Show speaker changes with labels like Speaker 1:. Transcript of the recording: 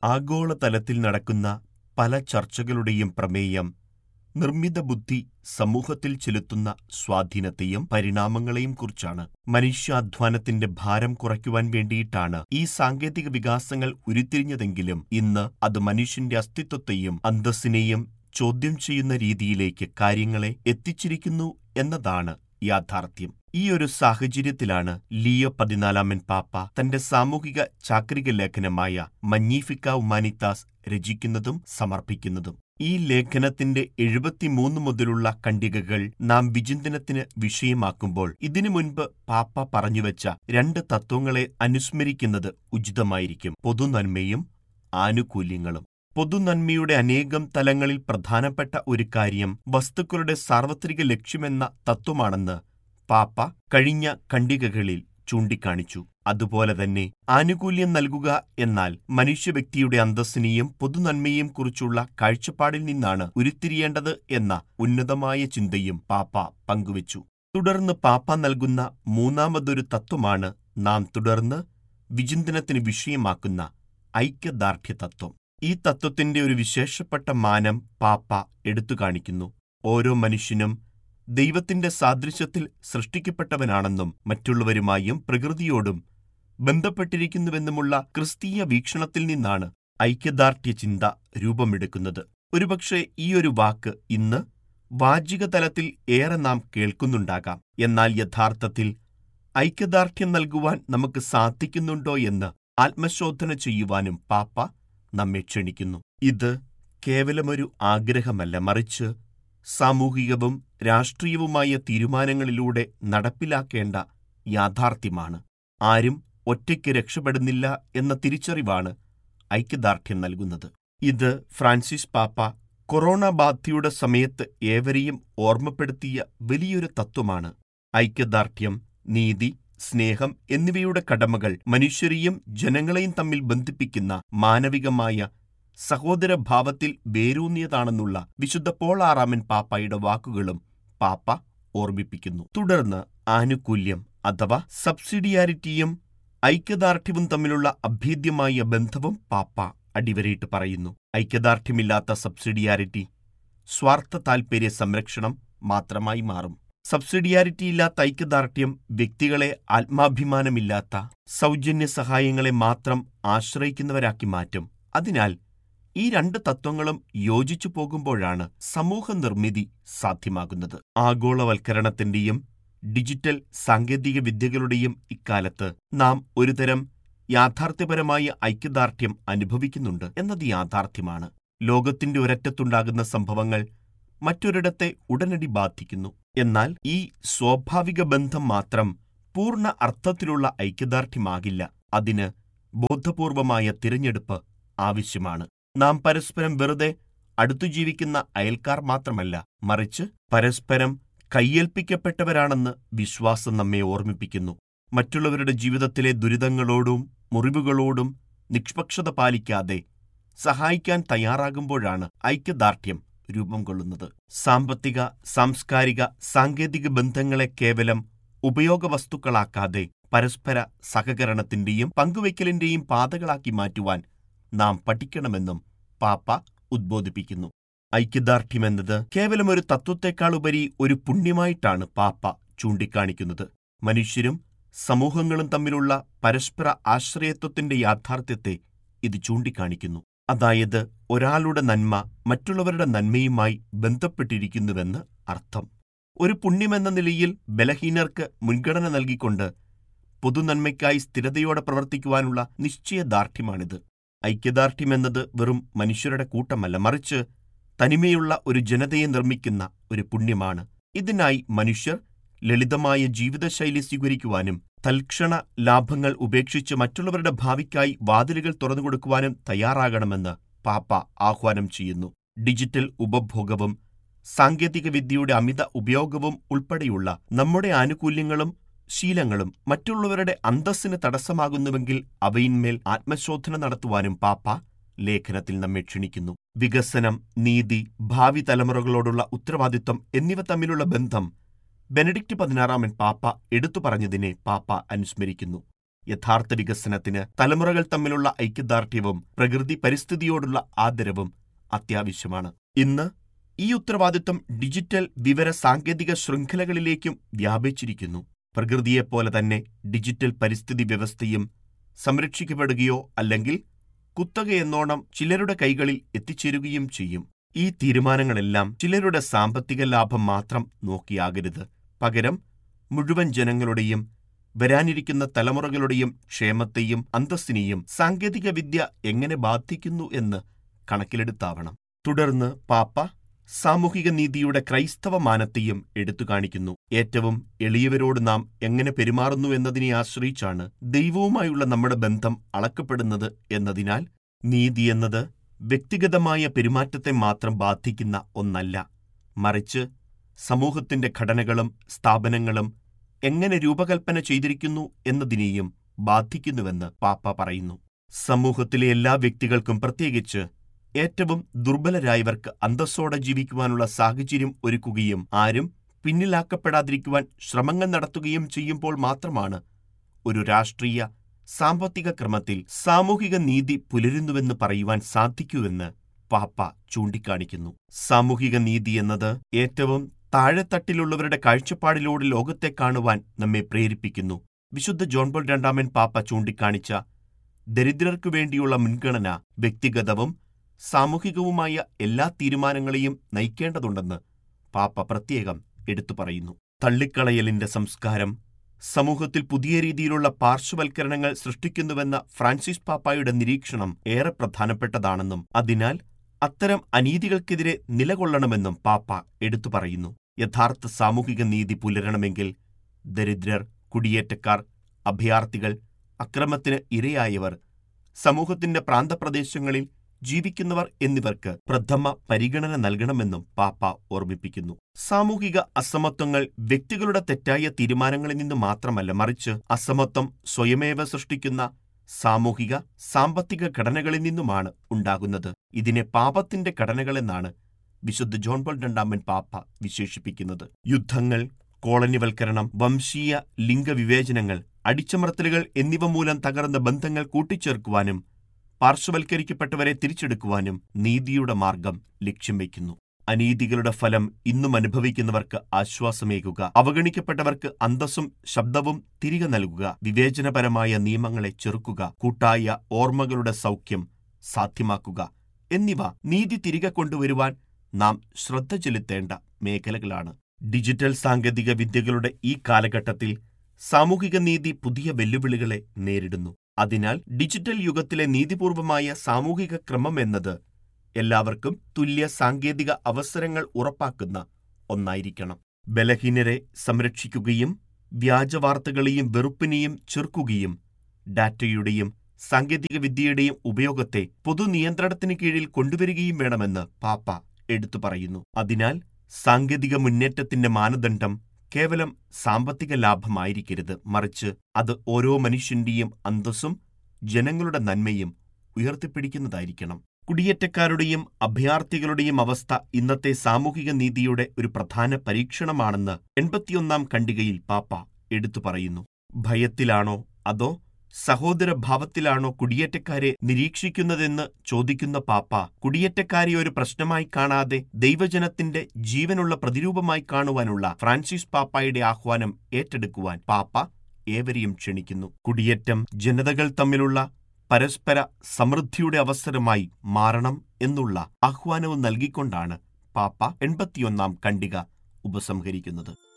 Speaker 1: ആഗോളതലത്തിൽ നടക്കുന്ന പല ചർച്ചകളുടെയും പ്രമേയം നിർമ്മിതബുദ്ധി സമൂഹത്തിൽ ചെലുത്തുന്ന സ്വാധീനത്തെയും പരിണാമങ്ങളെയും കുറിച്ചാണ്. മനുഷ്യാധ്വാനത്തിന്റെ ഭാരം കുറയ്ക്കുവാൻ വേണ്ടിയിട്ടാണ് ഈ സാങ്കേതിക വികാസങ്ങൾ ഉരുത്തിരിഞ്ഞതെങ്കിലും ഇന്ന് അത് മനുഷ്യന്റെ അസ്തിത്വത്തെയും അന്തസ്സിനെയും ചോദ്യം ചെയ്യുന്ന രീതിയിലേക്ക് കാര്യങ്ങളെ എത്തിച്ചിരിക്കുന്നു എന്നതാണ് യാഥാർത്ഥ്യം. ഈയൊരു സാഹചര്യത്തിലാണ് ലിയോ പതിനാലാമൻ പാപ്പ തന്റെ സാമൂഹിക ചാക്രിക ലേഖനമായ മഗ്നിഫിക്ക ഹ്യൂമാനിത്താസ് രചിക്കുന്നതും സമർപ്പിക്കുന്നതും. ഈ ലേഖനത്തിന്റെ എഴുപത്തിമൂന്ന് മുതലുള്ള ഖണ്ഡികകൾ നാം വിചിന്തനത്തിന് വിഷയമാക്കുമ്പോൾ ഇതിനു മുൻപ് പാപ്പ പറഞ്ഞുവച്ച രണ്ട് തത്വങ്ങളെ അനുസ്മരിക്കുന്നത് ഉചിതമായിരിക്കും. പൊതുനന്മയും ആനുകൂല്യങ്ങളും. പൊതുനന്മയുടെ അനേകം തലങ്ങളിൽ പ്രധാനപ്പെട്ട ഒരു കാര്യം വസ്തുക്കളുടെ സാർവത്രിക ലക്ഷ്യമെന്ന തത്വമാണെന്ന് പാപ്പ കഴിഞ്ഞ ഖണ്ഡികകളിൽ ചൂണ്ടിക്കാണിച്ചു. അതുപോലെ തന്നെ ആനുകൂല്യം നൽകുക എന്നാൽ മനുഷ്യവ്യക്തിയുടെ അന്തസ്സിനെയും പൊതുനന്മയെയും കുറിച്ചുള്ള കാഴ്ചപ്പാടിൽ നിന്നാണ് ഉരുത്തിരിയേണ്ടത് എന്ന ഉന്നതമായ ചിന്തയും പാപ്പ പങ്കുവച്ചു. തുടർന്ന് പാപ്പ നൽകുന്ന മൂന്നാമതൊരു തത്വമാണ് നാം തുടർന്ന് വിചിന്തനത്തിന് വിഷയമാക്കുന്ന ഐക്യദാർഢ്യതത്വം. ഈ തത്വത്തിന്റെ ഒരു വിശേഷപ്പെട്ട മാനം പാപ്പ എടുത്തുകാണിക്കുന്നു. ഓരോ മനുഷ്യനും ദൈവത്തിന്റെ സാദൃശ്യത്തിൽ സൃഷ്ടിക്കപ്പെട്ടവനാണെന്നും മറ്റുള്ളവരുമായും പ്രകൃതിയോടും ബന്ധപ്പെട്ടിരിക്കുന്നുവെന്നുമുള്ള ക്രിസ്തീയ വീക്ഷണത്തിൽ നിന്നാണ് ഐക്യദാർഢ്യചിന്ത രൂപമെടുക്കുന്നത്. ഒരുപക്ഷേ ഈയൊരു വാക്ക് ഇന്ന് വാചിക തലത്തിൽ ഏറെ നാം കേൾക്കുന്നുണ്ടാകാം. എന്നാൽ യഥാർത്ഥത്തിൽ ഐക്യദാർഢ്യം നൽകുവാൻ നമുക്ക് സാധിക്കുന്നുണ്ടോ എന്ന് ആത്മശോധന ചെയ്യുവാനും പാപ്പ നമ്മെ ക്ഷണിക്കുന്നു. ഇത് കേവലമൊരു ആഗ്രഹമല്ല മറിച്ച് സാമൂഹികവും രാഷ്ട്രീയവുമായ തീരുമാനങ്ങളിലൂടെ നടപ്പിലാക്കേണ്ട യാഥാർത്ഥ്യമാണ്. ആരും ഒറ്റയ്ക്ക് രക്ഷപ്പെടുന്നില്ല എന്ന തിരിച്ചറിവാണ് ഐക്യദാർഢ്യം നൽകുന്നത്. ഇത് ഫ്രാൻസിസ് പാപ്പ കൊറോണ ബാധയുടെ സമയത്ത് ഏവരെയും ഓർമ്മപ്പെടുത്തിയ വലിയൊരു തത്വമാണ്. ഐക്യദാർഢ്യം, നീതി, സ്നേഹം എന്നിവയുടെ കടമകൾ മനുഷ്യരെയും ജനങ്ങളെയും തമ്മിൽ ബന്ധിപ്പിക്കുന്ന മാനവികമായ സഹോദരഭാവത്തിൽ വേരൂന്നിയതാണെന്നുള്ള വിശുദ്ധ പോൾ ആറാമൻ പാപ്പായുടെ വാക്കുകളും പാപ്പ ഓർമ്മിപ്പിക്കുന്നു. തുടർന്ന് ആനുകൂല്യം അഥവാ സബ്സിഡിയാരിറ്റിയും ഐക്യദാർഢ്യവും തമ്മിലുള്ള അഭേദ്യമായ ബന്ധവും പാപ്പ അടിവരയിട്ട് പറയുന്നു. ഐക്യദാർഢ്യമില്ലാത്ത സബ്സിഡിയാരിറ്റി സ്വാർത്ഥ താൽപര്യ സംരക്ഷണം മാത്രമായി മാറും. സബ്സിഡിയാരിറ്റിയില്ലാത്ത ഐക്യദാർഢ്യം വ്യക്തികളെ ആത്മാഭിമാനമില്ലാത്ത സൗജന്യ സഹായങ്ങളെ മാത്രം ആശ്രയിക്കുന്നവരാക്കി മാറ്റും. അതിനാൽ ഈ രണ്ട് തത്വങ്ങളും യോജിച്ചു പോകുമ്പോഴാണ് സമൂഹനിർമ്മിതി സാധ്യമാകുന്നത്. ആഗോളവൽക്കരണത്തിന്റെയും ഡിജിറ്റൽ സാങ്കേതിക വിദ്യകളുടെയും ഇക്കാലത്ത് നാം ഒരുതരം യാഥാർത്ഥ്യപരമായ ഐക്യദാർഢ്യം അനുഭവിക്കുന്നുണ്ട് എന്നത് യാഥാർത്ഥ്യമാണ്. ലോകത്തിന്റെ ഒരറ്റത്തുണ്ടാകുന്ന സംഭവങ്ങൾ മറ്റൊരിടത്തെ ഉടനടി ബാധിക്കുന്നു. എന്നാൽ ഈ സ്വാഭാവിക ബന്ധം മാത്രം പൂർണ്ണ അർത്ഥത്തിലുള്ള ഐക്യദാർഢ്യമാകില്ല. അതിന് ബോധപൂർവമായ തിരഞ്ഞെടുപ്പ് ആവശ്യമാണ്. നാം പരസ്പരം വെറുതെ അടുത്തു ജീവിക്കുന്ന അയൽക്കാർ മാത്രമല്ല, മറിച്ച് പരസ്പരം കയ്യേൽപ്പിക്കപ്പെട്ടവരാണെന്ന് വിശ്വാസം നമ്മെ ഓർമ്മിപ്പിക്കുന്നു. മറ്റുള്ളവരുടെ ജീവിതത്തിലെ ദുരിതങ്ങളോടും മുറിവുകളോടും നിഷ്പക്ഷത പാലിക്കാതെ സഹായിക്കാൻ തയ്യാറാകുമ്പോഴാണ് ഐക്യദാർഢ്യം രൂപം കൊള്ളുന്നത്. സാമ്പത്തിക, സാംസ്കാരിക, സാങ്കേതിക ബന്ധങ്ങളെ കേവലം ഉപയോഗവസ്തുക്കളാക്കാതെ പരസ്പര സഹകരണത്തിന്റെയും പങ്കുവയ്ക്കലിന്റെയും പാതകളാക്കി മാറ്റുവാൻ നാം പഠിക്കണമെന്നും പാപ്പ ഉദ്ബോധിപ്പിക്കുന്നു. ഐക്യദാർഢ്യമെന്നത് കേവലമൊരു തത്വത്തെക്കാളുപരി ഒരു പുണ്യമായിട്ടാണ് പാപ്പ ചൂണ്ടിക്കാണിക്കുന്നത്. മനുഷ്യരും സമൂഹങ്ങളും തമ്മിലുള്ള പരസ്പര ആശ്രയത്വത്തിന്റെ യാഥാർത്ഥ്യത്തെ ഇത് ചൂണ്ടിക്കാണിക്കുന്നു. അതായത് ഒരാളുടെ നന്മ മറ്റുള്ളവരുടെ നന്മയുമായി ബന്ധപ്പെട്ടിരിക്കുന്നുവെന്ന് അർത്ഥം. ഒരു പുണ്യമെന്ന നിലയിൽ ബലഹീനർക്ക് മുൻഗണന നൽകിക്കൊണ്ട് പൊതുനന്മയ്ക്കായി സ്ഥിരതയോടെ പ്രവർത്തിക്കുവാനുള്ള നിശ്ചയദാർഢ്യമാണിത്. ഐക്യദാർഢ്യമെന്നത് വെറും മനുഷ്യരുടെ കൂട്ടമല്ല, മറിച്ച് തനിമയുള്ള ഒരു ജനതയെ നിർമ്മിക്കുന്ന ഒരു പുണ്യമാണ്. ഇതിനായി മനുഷ്യർ ലളിതമായ ജീവിതശൈലി സ്വീകരിക്കുവാനും തൽക്ഷണ ലാഭങ്ങൾ ഉപേക്ഷിച്ച് മറ്റുള്ളവരുടെ ഭാവിക്കായി വാതിലുകൾ തുറന്നുകൊടുക്കുവാനും തയ്യാറാകണമെന്ന് പാപ്പ ആഹ്വാനം ചെയ്യുന്നു. ഡിജിറ്റൽ ഉപഭോഗവും സാങ്കേതികവിദ്യയുടെ അമിത ഉപയോഗവും ഉൾപ്പെടെയുള്ള നമ്മുടെ ആനുകൂല്യങ്ങളും ശീലങ്ങളും മറ്റുള്ളവരുടെ അന്തസ്സിന് തടസ്സമാകുന്നുവെങ്കിൽ അവയിന്മേൽ ആത്മശോധന നടത്തുവാനും പാപ്പ ലേഖനത്തിൽ നമ്മെ ക്ഷണിക്കുന്നു. വികസനം, നീതി, ഭാവി തലമുറകളോടുള്ള ഉത്തരവാദിത്വം എന്നിവ തമ്മിലുള്ള ബന്ധം ബെനഡിക്ട് പതിനാറാമൻ പാപ്പ എടുത്തു പറഞ്ഞതിനെ പാപ്പ അനുസ്മരിക്കുന്നു. യഥാർത്ഥ വികസനത്തിന് തലമുറകൾ തമ്മിലുള്ള ഐക്യദാർഢ്യവും പ്രകൃതി പരിസ്ഥിതിയോടുള്ള ആദരവും അത്യാവശ്യമാണ് ഇന്ന് ഈ ഉത്തരവാദിത്വം ഡിജിറ്റൽ വിവര സാങ്കേതിക ശൃംഖലകളിലേക്കും വ്യാപിച്ചിരിക്കുന്നു പ്രകൃതിയെപ്പോലെ തന്നെ ഡിജിറ്റൽ പരിസ്ഥിതി വ്യവസ്ഥയും സംരക്ഷിക്കപ്പെടുകയോ അല്ലെങ്കിൽ കുത്തകയെന്നോണം ചിലരുടെ കൈകളിൽ എത്തിച്ചേരുകയും ചെയ്യും ഈ തീരുമാനങ്ങളെല്ലാം ചിലരുടെ സാമ്പത്തിക ലാഭം മാത്രം നോക്കിയാകരുത് പകരം മുഴുവൻ ജനങ്ങളുടെയും വരാനിരിക്കുന്ന തലമുറകളുടെയും ക്ഷേമത്തെയും അന്തസ്സിനെയും സാങ്കേതികവിദ്യ എങ്ങനെ ബാധിക്കുന്നു എന്ന് കണക്കിലെടുത്താവണം തുടർന്ന് പാപ്പ സാമൂഹിക നീതിയുടെ ക്രൈസ്തവ മാനത്തെയും എടുത്തു കാണിക്കുന്നു ഏറ്റവും എളിയവരോട് നാം എങ്ങനെ പെരുമാറുന്നു എന്നതിനെ ആശ്രയിച്ചാണ് ദൈവവുമായുള്ള നമ്മുടെ ബന്ധം അളക്കപ്പെടുന്നത് എന്നതിനാൽ നീതി എന്നത് വ്യക്തിഗതമായ പെരുമാറ്റത്തെ മാത്രം ബാധിക്കുന്ന ഒന്നല്ല മറിച്ച് സമൂഹത്തിന്റെ ഘടനകളും സ്ഥാപനങ്ങളും എങ്ങനെ രൂപകൽപ്പന ചെയ്തിരിക്കുന്നു എന്നതിനെയും ബാധിക്കുന്നുവെന്ന് പാപ്പ പറയുന്നു സമൂഹത്തിലെ എല്ലാ വ്യക്തികൾക്കും പ്രത്യേകിച്ച് ഏറ്റവും ദുർബലരായവർക്ക് അന്തസ്സോടെ ജീവിക്കുവാനുള്ള സാഹചര്യം ഒരുക്കുകയും ആരും പിന്നിലാക്കപ്പെടാതിരിക്കുവാൻ ശ്രമങ്ങൾ നടത്തുകയും ചെയ്യുമ്പോൾ മാത്രമാണ് ഒരു രാഷ്ട്രീയ സാമ്പത്തിക ക്രമത്തിൽ സാമൂഹിക നീതി പുലരുന്നുവെന്ന് പറയുവാൻ സാധിക്കൂവെന്ന് പാപ്പ ചൂണ്ടിക്കാണിക്കുന്നു സാമൂഹിക നീതി എന്നത് ഏറ്റവും താഴെത്തട്ടിലുള്ളവരുടെ കാഴ്ചപ്പാടിലൂടെ ലോകത്തെ കാണുവാൻ നമ്മെ പ്രേരിപ്പിക്കുന്നു വിശുദ്ധ ജോൺ പോൾ രണ്ടാമൻ പാപ്പ ചൂണ്ടിക്കാണിച്ച ദരിദ്രർക്കു വേണ്ടിയുള്ള മുൻഗണന വ്യക്തിഗതവും സാമൂഹികവുമായ എല്ലാ തീരുമാനങ്ങളെയും നയിക്കേണ്ടതുണ്ടെന്ന് പാപ്പ പ്രത്യേകം എടുത്തു പറയുന്നു തള്ളിക്കളയലിന്റെ സംസ്കാരം സമൂഹത്തിൽ പുതിയ രീതിയിലുള്ള പാർശ്വവൽക്കരണങ്ങൾ സൃഷ്ടിക്കുന്നുവെന്ന ഫ്രാൻസിസ് പാപ്പായുടെ നിരീക്ഷണം ഏറെ പ്രധാനപ്പെട്ടതാണെന്നും അതിനാൽ അത്തരം അനീതികൾക്കെതിരെ നിലകൊള്ളണമെന്നും പാപ്പ എടുത്തു പറയുന്നു യഥാർത്ഥ സാമൂഹിക നീതി പുലരണമെങ്കിൽ ദരിദ്രർ കുടിയേറ്റക്കാർ അഭയാർത്ഥികൾ അക്രമത്തിന് ഇരയായവർ സമൂഹത്തിന്റെ പ്രാന്തപ്രദേശങ്ങളിൽ ജീവിക്കുന്നവർ എന്നിവർക്ക് പ്രഥമ പരിഗണന നൽകണമെന്നും പാപ്പ ഓർമ്മിപ്പിക്കുന്നു സാമൂഹിക അസമത്വങ്ങൾ വ്യക്തികളുടെ തെറ്റായ തീരുമാനങ്ങളിൽ നിന്ന് മാത്രമല്ല മറിച്ച് അസമത്വം സ്വയമേവ സൃഷ്ടിക്കുന്ന സാമൂഹിക സാമ്പത്തിക ഘടനകളിൽ നിന്നുമാണ് ഉണ്ടാകുന്നത് ഇതിനെ പാപത്തിന്റെ ഘടനകളെന്നാണ് വിശുദ്ധ ജോൺ പോൾ രണ്ടാമൻ പാപ്പ വിശേഷിപ്പിക്കുന്നത് യുദ്ധങ്ങൾ കോളനിവൽക്കരണം വംശീയ ലിംഗവിവേചനങ്ങൾ അടിച്ചമർത്തലുകൾ എന്നിവ മൂലം തകർന്ന ബന്ധങ്ങൾ കൂട്ടിച്ചേർക്കുവാനും പാർശ്വവൽക്കരിക്കപ്പെട്ടവരെ തിരിച്ചെടുക്കുവാനും നീതിയുടെ മാർഗം ലക്ഷ്യം വയ്ക്കുന്നു അനീതികളുടെ ഫലം ഇന്നും അനുഭവിക്കുന്നവർക്ക് ആശ്വാസമേകുക അവഗണിക്കപ്പെട്ടവർക്ക് അന്തസ്സും ശബ്ദവും തിരികെ നൽകുക വിവേചനപരമായ നിയമങ്ങളെ ചെറുക്കുക കൂട്ടായ ഓർമ്മകളുടെ സൗഖ്യം സാധ്യമാക്കുക എന്നിവ നീതി തിരികെ കൊണ്ടുവരുവാൻ നാം ശ്രദ്ധ ചെലുത്തേണ്ട മേഖലകളാണ് ഡിജിറ്റൽ സാങ്കേതിക വിദ്യകളുടെ ഈ കാലഘട്ടത്തിൽ സാമൂഹിക നീതി പുതിയ വെല്ലുവിളികളെ നേരിടുന്നു അതിനാൽ ഡിജിറ്റൽ യുഗത്തിലെ നീതിപൂർവമായ സാമൂഹിക ക്രമം എന്നത് എല്ലാവർക്കും തുല്യ സാങ്കേതിക അവസരങ്ങൾ ഉറപ്പാക്കുന്ന ഒന്നായിരിക്കണം ബലഹീനരെ സംരക്ഷിക്കുകയും വ്യാജവാർത്തകളെയും വെറുപ്പിനെയും ചെറുക്കുകയും ഡാറ്റയുടെയും സാങ്കേതികവിദ്യയുടെയും ഉപയോഗത്തെ പൊതുനിയന്ത്രണത്തിന് കീഴിൽ കൊണ്ടുവരികയും വേണമെന്ന് പാപ്പ എടുത്തു പറയുന്നു അതിനാൽ സാങ്കേതിക മുന്നേറ്റത്തിന്റെ മാനദണ്ഡം കേവലം സാമ്പത്തിക ലാഭമായിരിക്കരുത് മറിച്ച് അത് ഓരോ മനുഷ്യന്റെയും അന്തസ്സും ജനങ്ങളുടെ നന്മയും ഉയർത്തിപ്പിടിക്കുന്നതായിരിക്കണം കുടിയേറ്റക്കാരുടെയും അഭയാർത്ഥികളുടെയും അവസ്ഥ ഇന്നത്തെ സാമൂഹിക നീതിയുടെ ഒരു പ്രധാന പരീക്ഷണമാണെന്ന് എൺപത്തിയൊന്നാം ഖണ്ഡികയിൽ പാപ്പ എടുത്തു പറയുന്നു ഭയത്തിലാണോ അതോ സഹോദരഭാവത്തിലാണോ കുടിയേറ്റക്കാരെ നിരീക്ഷിക്കുന്നതെന്ന് ചോദിക്കുന്ന പാപ്പ കുടിയേറ്റക്കാരെ ഒരു പ്രശ്നമായി കാണാതെ ദൈവജനത്തിന്റെ ജീവനുള്ള പ്രതിരൂപമായി കാണുവാനുള്ള ഫ്രാൻസിസ് പാപ്പായുടെ ആഹ്വാനം ഏറ്റെടുക്കുവാൻ പാപ്പ ഏവരെയും ക്ഷണിക്കുന്നു കുടിയേറ്റം ജനതകൾ തമ്മിലുള്ള പരസ്പര സമൃദ്ധിയുടെ അവസരമായി മാറണം എന്നുള്ള ആഹ്വാനവും നൽകിക്കൊണ്ടാണ് പാപ്പ എൺപത്തിയൊന്നാം ഖണ്ഡിക ഉപസംഹരിക്കുന്നത്